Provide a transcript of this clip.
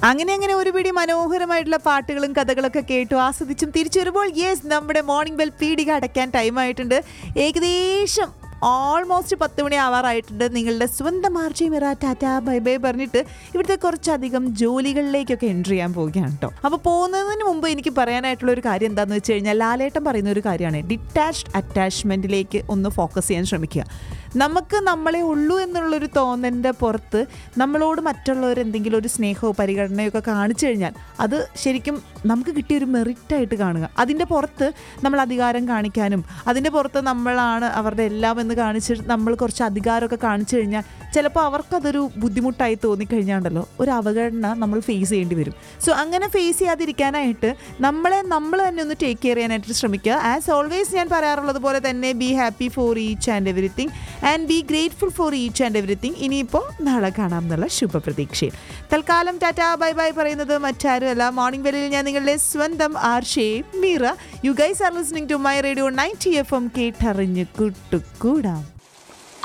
അങ്ങനെ അങ്ങനെ ഒരു പിടി മനോഹരമായിട്ടുള്ള പാട്ടുകളും കഥകളൊക്കെ കേട്ടു ആസ്വദിച്ചും തിരിച്ചു വരുമ്പോൾ യെസ് നമ്മുടെ മോർണിംഗ് ബെൽ പീടിക അടയ്ക്കാൻ ടൈം ആയിട്ടുണ്ട് ഏകദേശം ഓൾമോസ്റ്റ് പത്ത് മണി ആവാറായിട്ടുണ്ട് നിങ്ങളുടെ സ്വന്തം RJ Mira tata bye bye പറഞ്ഞിട്ട് ഇവിടുത്തെ കുറച്ചധികം ജോലികളിലേക്കൊക്കെ എൻട്രി ചെയ്യാൻ പോവുകയാണ് കേട്ടോ അപ്പോൾ പോകുന്നതിന് മുമ്പ് എനിക്ക് പറയാനായിട്ടുള്ള ഒരു കാര്യം എന്താണെന്ന് വെച്ച് കഴിഞ്ഞാൽ ലാലേട്ടൻ പറയുന്ന ഒരു കാര്യമാണ് ഡിറ്റാച്ച്ഡ് അറ്റാച്ച്മെൻറ്റിലേക്ക് ഒന്ന് ഫോക്കസ് ചെയ്യാൻ ശ്രമിക്കുക നമുക്ക് നമ്മളെ ഉള്ളൂ എന്നുള്ളൊരു തോന്നലിൻ്റെ പുറത്ത് നമ്മളോട് മറ്റുള്ളവർ എന്തെങ്കിലും ഒരു സ്നേഹമോ പരിഗണനയോ ഒക്കെ കാണിച്ചു കഴിഞ്ഞാൽ അത് ശരിക്കും നമുക്ക് കിട്ടിയ ഒരു മെറിറ്റായിട്ട് കാണുക അതിൻ്റെ പുറത്ത് നമ്മൾ അധികാരം കാണിക്കാനും അതിൻ്റെ പുറത്ത് നമ്മളാണ് അവരുടെ എല്ലാം എന്ന് കാണിച്ച് നമ്മൾ കുറച്ച് അധികാരമൊക്കെ കാണിച്ചു കഴിഞ്ഞാൽ ചിലപ്പോൾ അവർക്കതൊരു ബുദ്ധിമുട്ടായി തോന്നിക്കഴിഞ്ഞാണ്ടല്ലോ ഒരു അവഗണന നമ്മൾ ഫേസ് ചെയ്യേണ്ടി വരും സോ അങ്ങനെ ഫേസ് ചെയ്യാതിരിക്കാനായിട്ട് നമ്മളെ നമ്മൾ തന്നെ ഒന്ന് ടേക്ക് കെയർ ചെയ്യാനായിട്ട് ശ്രമിക്കുക ആസ് ഓൾവേസ് ഞാൻ പറയാറുള്ളത് പോലെ തന്നെ be happy for each and everything and be grateful for each and everything ഇനിയിപ്പോൾ നാളെ കാണാം എന്നുള്ള ശുഭപ്രതീക്ഷയിൽ തൽക്കാലം ടാറ്റ ബൈ ബൈ പറയുന്നത് മറ്റാരുമല്ല മോർണിംഗ് വെല്ലിൽ ഞാൻ നിങ്ങളുടെ സ്വന്തം RJ Mira you guys are listening to my radio ninety F M കേട്ടറിഞ്ഞ് കൂട്ടുകൂടാം